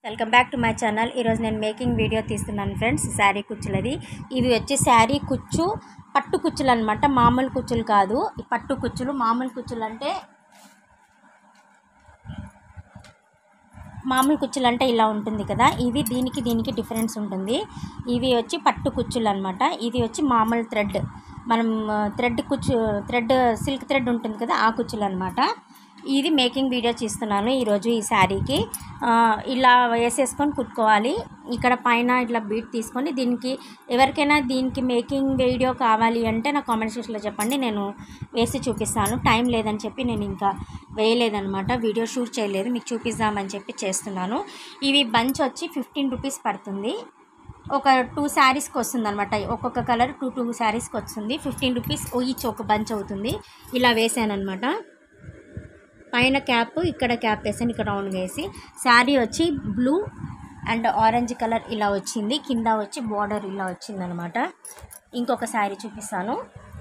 welcome back to my channel ఈరోజు నేను making video తీస్తున్నాను ఫ్రెండ్స్ శారీ కుచ్చులది ఇవి వచ్చి శారీ కుచ్చు పట్టు కుచ్చులు అనమాట మామూలు కుచ్చులు కాదు ఈ పట్టు కుచ్చులు మామూలు కుచ్చులు అంటే మామూలు కుచ్చులు అంటే ఇలా ఉంటుంది కదా ఇది దీనికి దీనికి డిఫరెన్స్ ఉంటుంది ఇవి వచ్చి పట్టు కుచ్చులు అనమాట ఇది వచ్చి మామూలు థ్రెడ్ మనం థ్రెడ్ కుచ్చు థ్రెడ్ సిల్క్ థ్రెడ్ ఉంటుంది కదా ఆ కుచ్చులు అనమాట ఇది మేకింగ్ వీడియో చేస్తున్నాను ఈరోజు ఈ శారీకి ఆ, ఇలా వేసేసుకొని కుట్టుకోవాలి ఇక్కడ పైన ఇట్లా బీట్ తీసుకొని దీనికి ఎవరికైనా దీనికి మేకింగ్ వీడియో కావాలి అంటే నా కామెంట్ సెక్షన్లో చెప్పండి నేను వేసి చూపిస్తాను టైం లేదని చెప్పి నేను ఇంకా వేయలేదనమాట వీడియో షూట్ చేయలేదు మీకు చూపిద్దామని చెప్పి చేస్తున్నాను ఇవి బంచ్ వచ్చి ఫిఫ్టీన్ రూపీస్ పడుతుంది ఒక టూ శారీస్కి వస్తుంది అనమాట ఒక్కొక్క కలర్ టూ టూ శారీస్కి వస్తుంది ఫిఫ్టీన్ రూపీస్ ఈచ్ ఒక బంచ్ అవుతుంది ఇలా వేసాను అనమాట పైన క్యాప్ ఇక్కడ క్యాప్ వేసాను ఇక్కడ రౌండ్గా వేసి శారీ వచ్చి బ్లూ అండ్ ఆరెంజ్ కలర్ ఇలా వచ్చింది కింద వచ్చి బార్డర్ ఇలా వచ్చిందనమాట ఇంకొక శారీ చూపిస్తాను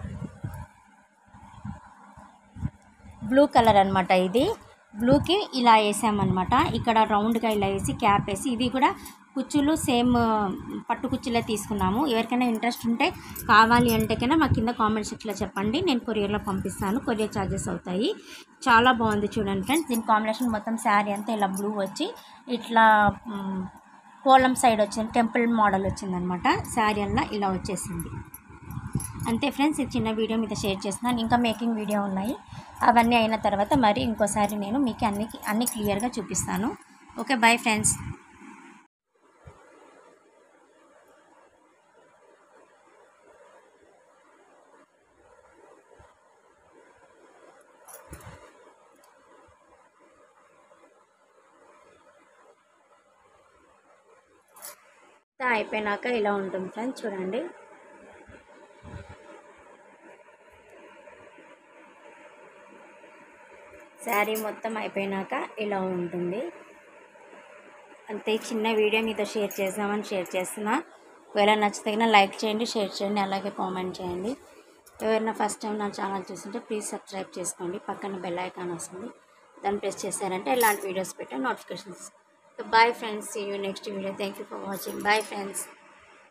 బ్లూ కలర్ అనమాట ఇది బ్లూకి ఇలా వేసామన్నమాట ఇక్కడ రౌండ్గా ఇలా వేసి క్యాప్ వేసి ఇవి కూడా కుచ్చులు సేమ్ పట్టు కుచ్చులే తీసుకున్నాము ఎవరికైనా ఇంట్రెస్ట్ ఉంటే కావాలి అంటే కన్నా మా కింద కామెంట్ సెక్షన్లో చెప్పండి నేను కొరియర్లో పంపిస్తాను కొరియర్ ఛార్జెస్ అవుతాయి చాలా బాగుంది చూడండి ఫ్రెండ్స్ దీని కాంబినేషన్ మొత్తం శారీ అంతా ఇలా బ్లూ వచ్చి ఇట్లా మ్, కోలం సైడ్ వచ్చింది టెంపుల్ మోడల్ వచ్చిందనమాట శారీ అలా ఇలా వచ్చేసింది అంతే ఫ్రెండ్స్ ఈ చిన్న వీడియో మీద షేర్ చేస్తున్నాను ఇంకా మేకింగ్ వీడియో ఉన్నాయి అవన్నీ అయిన తర్వాత మరి ఇంకోసారి నేను మీకు అన్ని అన్ని క్లియర్గా చూపిస్తాను ఓకే బాయ్ ఫ్రెండ్స్ అయిపోయినాక ఇలా ఉంటుంది ఫ్రెండ్స్ చూడండి శారీ మొత్తం అయిపోయినాక ఇలా ఉంటుంది అంతే చిన్న వీడియో మీతో షేర్ చేద్దామని షేర్ చేస్తున్నా ఒకవేళ నచ్చితే లైక్ చేయండి షేర్ చేయండి అలాగే కామెంట్ చేయండి ఎవరైనా ఫస్ట్ టైం నా ఛానల్ చూస్తుంటే ప్లీజ్ సబ్స్క్రైబ్ చేసుకోండి పక్కన బెల్ ఐకాన్ వస్తుంది దాన్ని ప్రెస్ చేశారంటే ఇలాంటి వీడియోస్ పెట్టే notifications bye friends see you next video thank you for watching bye friends